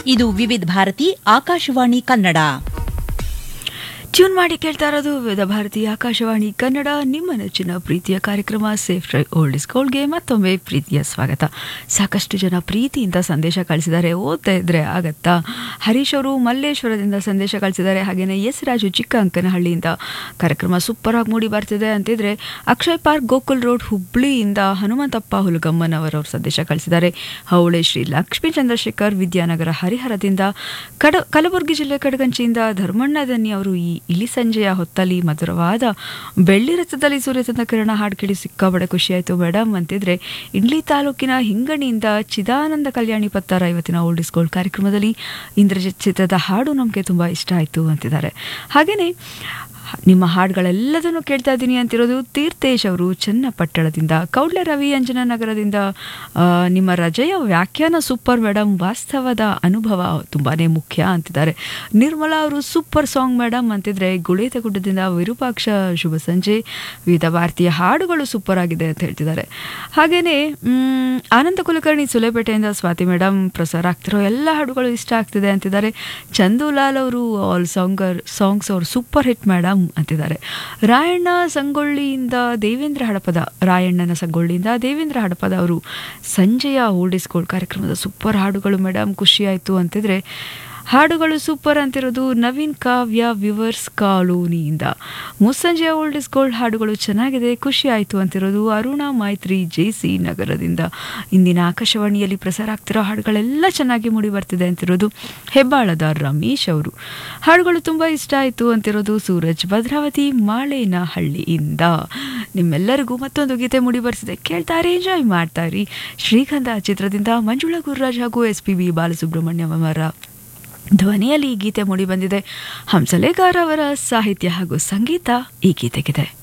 ಇದು ವಿವಿಧ ಭಾರತಿ ಆಕಾಶವಾಣಿ ಕನ್ನಡ ಟ್ಯೂನ್ ಮಾಡಿ ಕೇಳ್ತಾ ಇರೋದು ವೇದ ಭಾರತಿ ಆಕಾಶವಾಣಿ ಕನ್ನಡ ನಿಮ್ಮ ನೆಚ್ಚಿನ ಪ್ರೀತಿಯ ಕಾರ್ಯಕ್ರಮ ಸೇಫ್ ಡ್ರೈವ್ ಓಲ್ಡ್ ಇಸ್ ಗೋಲ್ಡ್ಗೆ ಮತ್ತೊಮ್ಮೆ ಪ್ರೀತಿಯ ಸ್ವಾಗತ ಸಾಕಷ್ಟು ಜನ ಪ್ರೀತಿಯಿಂದ ಸಂದೇಶ ಕಳಿಸಿದ್ದಾರೆ ಓದ್ತಾ ಇದ್ರೆ ಆಗತ್ತಾ ಹರೀಶ್ ಅವರು ಮಲ್ಲೇಶ್ವರದಿಂದ ಸಂದೇಶ ಕಳಿಸಿದ್ದಾರೆ ಹಾಗೆಯೇ ಎಸ್ ರಾಜು ಚಿಕ್ಕ ಅಂಕನಹಳ್ಳಿಯಿಂದ ಕಾರ್ಯಕ್ರಮ ಸೂಪರ್ ಆಗಿ ಮೂಡಿ ಬರ್ತಿದೆ ಅಂತಿದ್ರೆ ಅಕ್ಷಯ್ ಪಾರ್ಕ್ ಗೋಕುಲ್ ರೋಡ್ ಹುಬ್ಳಿಯಿಂದ ಹನುಮಂತಪ್ಪ ಹುಲಗಮ್ಮನವರವರು ಸಂದೇಶ ಕಳಿಸಿದ್ದಾರೆ ಹೌಳೆ ಶ್ರೀ ಲಕ್ಷ್ಮೀ ಚಂದ್ರಶೇಖರ್ ವಿದ್ಯಾನಗರ ಹರಿಹರದಿಂದ ಕಡ ಕಲಬುರಗಿ ಜಿಲ್ಲೆ ಕಡಗಂಚಿಯಿಂದ ಧರ್ಮಣ್ಣ ದನ್ನಿ ಅವರು ಈ ಇಲಿ ಸಂಜೆಯ ಹೊತ್ತಲ್ಲಿ ಮಧುರವಾದ ಬೆಳ್ಳಿ ರಥದಲ್ಲಿ ಸೂರ್ಯಚಂದ್ರ ಕಿರಣ ಹಾಡು ಕೇಳಿ ಸಿಕ್ಕಾಬಡೆ ಖುಷಿಯಾಯಿತು ಮೇಡಮ್ ಅಂತಿದ್ರೆ ಇಂಡ್ಲಿ ತಾಲೂಕಿನ ಹಿಂಗಣಿಯಿಂದ ಚಿದಾನಂದ ಕಲ್ಯಾಣಿ ಪತ್ತಾರ ಇವತ್ತಿನ ಓಲ್ಡ್ ಇಸ್ ಗೋಲ್ಡ್ ಕಾರ್ಯಕ್ರಮದಲ್ಲಿ ಇಂದ್ರಜಿತ್ ಚಿತ್ರದ ಹಾಡು ನಮಗೆ ತುಂಬ ಇಷ್ಟ ಆಯಿತು ಅಂತಿದ್ದಾರೆ ಹಾಗೆಯೇ ನಿಮ್ಮ ಹಾಡುಗಳೆಲ್ಲದನ್ನು ಕೇಳ್ತಾ ಇದ್ದೀನಿ ಅಂತಿರೋದು ತೀರ್ಥೇಶ್ ಅವರು ಚನ್ನಪಟ್ಟಣದಿಂದ ಕೌಡ್ಲೆ ರವಿ ಅಂಜನ ನಗರದಿಂದ ಆ, ನಿಮ್ಮ ರಜೆಯ ವ್ಯಾಖ್ಯಾನ ಸೂಪರ್ ಮೇಡಮ್ ವಾಸ್ತವದ ಅನುಭವ ತುಂಬಾ ಮುಖ್ಯ ಅಂತಿದ್ದಾರೆ ನಿರ್ಮಲಾ ಅವರು ಸೂಪರ್ ಸಾಂಗ್ ಮೇಡಮ್ ಅಂತಿದ್ರೆ ಗುಳೇತ ಗುಡ್ಡದಿಂದ ವಿರೂಪಾಕ್ಷ ಶುಭ ಸಂಜೆ ವಿವಿಧ ಭಾರತೀಯ ಹಾಡುಗಳು ಸೂಪರ್ ಆಗಿದೆ ಅಂತ ಹೇಳ್ತಿದ್ದಾರೆ ಹಾಗೆಯೇ ಮ್, ಆನಂದ ಕುಲಕರ್ಣಿ ಸುಲೇಪೇಟೆಯಿಂದ ಸ್ವಾತಿ ಮೇಡಮ್ ಪ್ರಸಾರ ಆಗ್ತಿರೋ ಎಲ್ಲ ಹಾಡುಗಳು ಇಷ್ಟ ಆಗ್ತಿದೆ ಅಂತಿದ್ದಾರೆ ಚಂದೂಲಾಲ್ ಅವರು ಆಲ್ ಸಾಂಗರ್ ಸಾಂಗ್ಸ್ ಅವರು ಸೂಪರ್ ಹಿಟ್ ಮೇಡಮ್ ಅಂತಿದ್ದಾರೆ ರಾಯಣ್ಣ ಸಂಗೊಳ್ಳಿಯಿಂದ ದೇವೇಂದ್ರ ಹಡಪದ ರಾಯಣ್ಣನ ಸಂಗೊಳ್ಳಿಯಿಂದ ದೇವೇಂದ್ರ ಹಡಪದ ಅವರು ಸಂಜೆಯ ಓಲ್ಡ್ ಇಸ್ ಗೋಲ್ಡ್ ಕಾರ್ಯಕ್ರಮದ ಸೂಪರ್ ಹಾಡುಗಳು ಮೇಡಮ್ ಖುಷಿ ಆಯಿತು ಅಂತಿದ್ರೆ ಹಾಡುಗಳು ಸೂಪರ್ ಅಂತಿರೋದು ನವೀನ್ ಕಾವ್ಯ ವಿವರ್ಸ್ ಕಾಲೋನಿಯಿಂದ ಮುಸ್ಸಂಜೆಯ ಓಲ್ಡ್ ಇಸ್ ಗೋಲ್ಡ್ ಹಾಡುಗಳು ಚೆನ್ನಾಗಿದೆ ಖುಷಿ ಆಯಿತು ಅಂತಿರೋದು ಅರುಣಾ ಮೈತ್ರಿ ಜೆ ಸಿ ನಗರದಿಂದ ಇಂದಿನ ಆಕಾಶವಾಣಿಯಲ್ಲಿ ಪ್ರಸಾರ ಆಗ್ತಿರೋ ಹಾಡುಗಳೆಲ್ಲ ಚೆನ್ನಾಗಿ ಮೂಡಿ ಬರ್ತಿದೆ ಅಂತಿರೋದು ಹೆಬ್ಬಾಳದ ರಮೇಶ್ ಅವರು ಹಾಡುಗಳು ತುಂಬ ಇಷ್ಟ ಆಯಿತು ಅಂತಿರೋದು ಸೂರಜ್ ಭದ್ರಾವತಿ ಮಾಳೇನಹಳ್ಳಿಯಿಂದ ನಿಮ್ಮೆಲ್ಲರಿಗೂ ಮತ್ತೊಂದು ಗೀತೆ ಮೂಡಿ ಬರ್ತಿದೆ ಕೇಳ್ತಾರೆ ಎಂಜಾಯ್ ಮಾಡ್ತಾರಿ ಶ್ರೀಗಂಧ ಚಿತ್ರದಿಂದ ಮಂಜುಳಾ ಗುರುರಾಜ್ ಹಾಗೂ ಎಸ್ ಪಿ ಬಿ ಬಾಲಸುಬ್ರಹ್ಮಣ್ಯಂ ಅವರ ಧ್ವನಿಯಲ್ಲಿ ಈ ಗೀತೆ ಮೂಡಿ ಬಂದಿದೆ ಹಂಸಲೇಗಾರ್ ಅವರ ಸಾಹಿತ್ಯ ಹಾಗೂ ಸಂಗೀತ ಈ ಗೀತೆಗಿದೆ